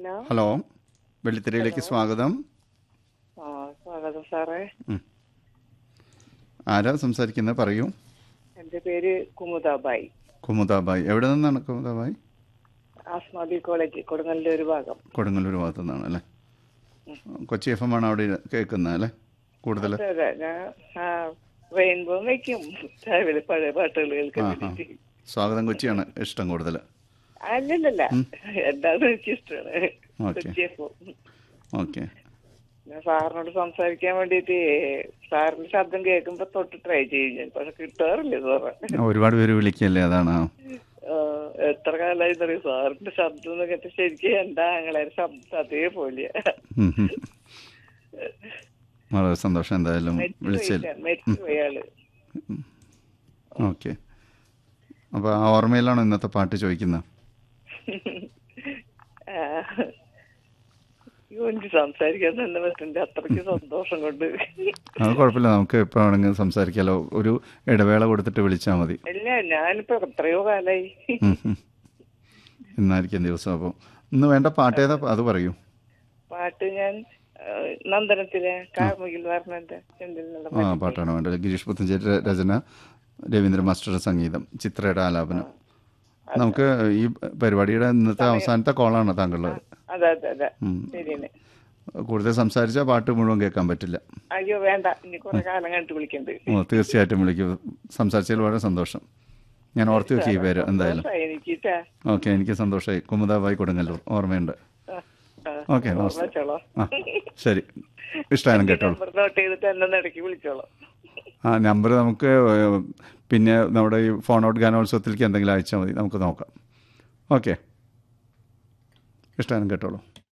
Hello hello വെള്ളിത്തിരയിലേക്ക് സ്വാഗതം ആ സ്വാഗതം സാറേ ആരാ സംസാരിക്കുന്നത് പറയൂ എൻ്റെ പേര് കുമുദാബായി കുമുദാബായ് എവിടെ നിന്നാണ് കുമുദാബായ് ആസ്മാബി കോളേജ് കൊടുങ്ങല്ലൂർ ഭാഗം കൊടുങ്ങല്ലൂർ ഭാഗത്തു നിന്നാണ് അല്ലേ കൊച്ചി എഫ് എം ആണ് അവിടെ കേൾക്കുന്നത് അല്ലേ കൂടുതൽ അതെ അതെ ഞാൻ ആ റെയിൻബോ വയ്ക്കും രാവിലെ പഴയ പാട്ടുകൾ കേൾക്കാൻ ആ ആ വേണ്ടിയിട്ട് സ്വാഗതം കൊച്ചിയാണ് ഇഷ്ടം കൂടുതൽ അല്ലല്ലല്ല എന്താണെന്ന് എനിക്ക് ഇഷ്ടമാണ് ഓക്കേ. കൊച്ചിയപ്പോ ഓക്കെ ഞാൻ സാറിനോട് സംസാരിക്കാൻ വേണ്ടിയിട്ട് സാറിന്റെ ശബ്ദം കേൾക്കുമ്പോ തൊട്ട് ട്രൈ ചെയ്യും ഞാൻ പക്ഷെ കിട്ടാറില്ല സാറേ ഒരുപാട് പേര് വിളിക്കല്ലേ അതാണ് ആ. ആ, എത്ര കാലമായി അറിയാം സാറിന്റെ ശബ്ദം എന്ന് കേട്ട് ശരിക്കും എന്താ ഞങ്ങളെ ശബ്ദം അതേപോലെ ഉം, ഉം. വളരെ സന്തോഷം എന്തായാലും വിളിച്ചതിൽ മരിച്ചുപോയി ആള് ഓക്കെ അപ്പോൾ ആ ഓർമ്മയിലാണോ ഇന്നത്തെ പാട്ട് ചോദിക്കുന്നത് ആ. അയ്യോ, എനിക്ക് സംസാരിക്കാൻ തന്നെ പറ്റുന്നുണ്ട് അത്രയ്ക്ക് സന്തോഷം കൊണ്ട് അത് കുഴപ്പമില്ല നമുക്ക് എപ്പോൾ വേണമെങ്കിലും സംസാരിക്കാമല്ലോ ഒരു ഇടവേള കൊടുത്തിട്ട് വിളിച്ചാൽ മതി ഇല്ല ഞാനിപ്പോ എത്രയോ കാലായി ഉം, ഉം. ഇന്നായിരിക്കും ദിവസം അപ്പോൾ ഇന്ന് വേണ്ട പാട്ട് ഏതാ അത് പറയൂ പാട്ട് ഞാൻ ആ, നന്ദനത്തിലെ കാർമുകിൽ വർണ്ണന്റെ ചെന്തിൽ ആ നിന്നുള്ള പാട്ടാണ് വേണ്ടത് ഗിരീഷ് പുത്തഞ്ചേരി രചന രവീന്ദ്ര മാസ്റ്ററുടെ സംഗീതം ചിത്രയുടെ ആലാപനം നമുക്ക് ഈ പരിപാടിയുടെ ഇന്നത്തെ അവസാനത്തെ കോളാണ് താങ്കളുടെ അതെ അതെ അതെ ഉം. ശരിയാണ് കൂടുതൽ സംസാരിച്ചാൽ പാട്ട് മുഴുവൻ കേൾക്കാൻ പറ്റില്ല അയ്യോ വേണ്ട ഇനി കുറെ കാലം കഴിഞ്ഞിട്ട് വിളിക്കണ്ട് ഓ തീർച്ചയായിട്ടും വിളിക്കും സംസാരിച്ചതിൽ വളരെ സന്തോഷം ഞാൻ ഓർത്ത് വെക്കും ഈ പേര് എന്തായാലും സന്തോഷായി എനിക്ക് ട്ടാ. ഓക്കെ എനിക്ക് സന്തോഷമായി കുമുദാബായി കൊടുങ്ങല്ലൂർ ഓർമ്മയുണ്ട് ആ, ആ. ഓക്കെ നമസ്തേ വെച്ചോളാം ആ ശരി ഇഷ്ടമായാലും കേട്ടോളൂ നമ്പർ നോട്ട് ചെയ്തിട്ട് എന്നെ ഇടയ്ക്ക് വിളിച്ചോളാം ആ നമ്പർ നമുക്ക് ഏഹ്, പിന്നെ നമ്മുടെ ഈ ഫോൺ ഔട്ട് ഗാനോത്സവത്തിലേക്ക് എന്തെങ്കിലും അയച്ചാൽ മതി നമുക്ക് നോക്കാം ഓക്കെ ഇഷ്ടമായാലും കേട്ടോളൂ